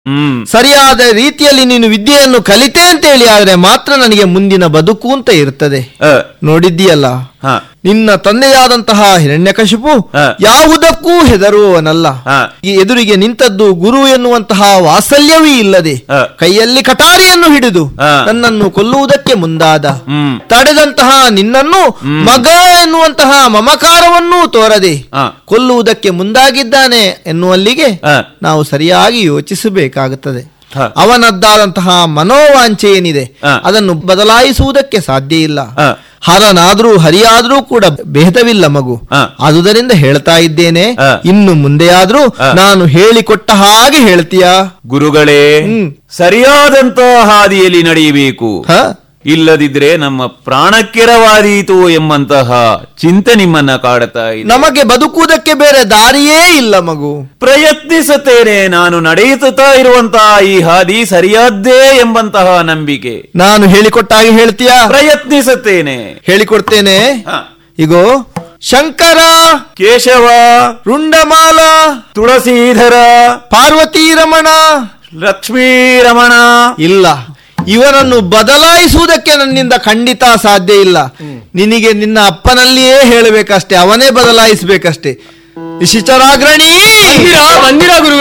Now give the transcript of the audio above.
ಹ್ಮ್ ಸರಿಯಾದ ರೀತಿಯಲ್ಲಿ ನೀನು ವಿದ್ಯೆಯನ್ನು ಕಲಿತೆ ಅಂತ ಹೇಳಿ ಆದ್ರೆ ಮಾತ್ರ ನನಗೆ ಮುಂದಿನ ಬದುಕು ಅಂತ ಇರ್ತದೆ ಅ, ನೋಡಿದ್ದೀಯಲ್ಲ ಹ, ನಿನ್ನ ತಂದೆಯಾದಂತಹ ಹಿರಣ್ಯಕಶಿಪು ಹ. ಯಾವುದಕ್ಕೂ ಹೆದರುವವನಲ್ಲ ಹ. ಈ ಎದುರಿಗೆ ನಿಂತದ್ದು ಗುರು ಎನ್ನುವಂತಹ ವಾತ್ಸಲ್ಯವೇ ಇಲ್ಲದೆ ಹ. ಕೈಯಲ್ಲಿ ಕಟಾರಿಯನ್ನು ಹಿಡಿದು ಹ. ನನ್ನನ್ನು ಕೊಲ್ಲುವುದಕ್ಕೆ ಮುಂದಾದ ಹ್ಮ್ ತಡೆದಂತಹ ನಿನ್ನನ್ನು ಮಗ ಎನ್ನುವಂತಹ ಮಮಕಾರವನ್ನೂ ತೋರದೆ ಹ. ಕೊಲ್ಲುವುದಕ್ಕೆ ಮುಂದಾಗಿದ್ದಾನೆ ಎನ್ನುವಲ್ಲಿಗೆ ಹ. ನಾವು ಸರಿಯಾಗಿ ಯೋಚಿಸಬೇಕಾಗುತ್ತದೆ ಹ. ಅವನದ್ದಾದಂತಹ ಮನೋವಾಂಛೆ ಏನಿದೆ ಹ. ಅದನ್ನು ಬದಲಾಯಿಸುವುದಕ್ಕೆ ಸಾಧ್ಯ ಇಲ್ಲ ಹ. ಹರನಾದ್ರೂ ಹರಿಯಾದ್ರೂ ಕೂಡ ಭೇದವಿಲ್ಲ ಮಗು ಹ. ಆದುದರಿಂದ ಹೇಳ್ತಾ ಇದ್ದೇನೆ ಹ. ಇನ್ನು ಮುಂದೆಯಾದ್ರೂ ಹ. ನಾನು ಹೇಳಿಕೊಟ್ಟ ಹಾಗೆ ಹೇಳ್ತೀಯಾ ಗುರುಗಳೇ ಹ್ಮ್. ಸರಿಯಾದಂತ ಹಾದಿಯಲ್ಲಿ ನಡೆಯಬೇಕು ಹ? ಇಲ್ಲದಿದ್ರೆ ನಮ್ಮ ಪ್ರಾಣಕ್ಕೆರವಾದೀತು ಎಂಬಂತಹ ಚಿಂತೆ ನಿಮ್ಮನ್ನ ಕಾಡುತ್ತಾ ಇದೆ ನಮಗೆ ಬದುಕುವುದಕ್ಕೆ ಬೇರೆ ದಾರಿಯೇ ಇಲ್ಲ ಮಗು ಪ್ರಯತ್ನಿಸುತ್ತೇನೆ ನಾನು ನಡೆಯುತ್ತಾ ಇರುವಂತಹ ಈ ಹಾದಿ ಸರಿಯಾದ್ದೇ ಎಂಬಂತಹ ನಂಬಿಕೆ ನಾನು ಹೇಳಿಕೊಟ್ಟ ಹಾಗೆ ಹೇಳ್ತೀಯಾ ಪ್ರಯತ್ನಿಸುತ್ತೇನೆ ಹೇಳಿಕೊಡ್ತೇನೆ ಹ. ಇಗೋ ಶಂಕರ ಕೇಶವ ರುಂಡಮಾಲ ತುಳಸೀಧರ ಪಾರ್ವತಿ ರಮಣ ಲಕ್ಷ್ಮೀ ರಮಣ ಇಲ್ಲ ಇವರನ್ನು ಬದಲಾಯಿಸುವುದಕ್ಕೆ ನನ್ನಿಂದ ಖಂಡಿತ ಸಾಧ್ಯ ಇಲ್ಲ ನಿನಗೆ ನಿನ್ನ ಅಪ್ಪನಲ್ಲಿಯೇ ಹೇಳಬೇಕಷ್ಟೇ ಅವನೇ ಬದಲಾಯಿಸಬೇಕಷ್ಟೇ ನಿಶಿಚರಾಗ್ರಣಿ ಬಂದಿರಾ ಬಂದಿರಾ ಗುರುಗಳೇ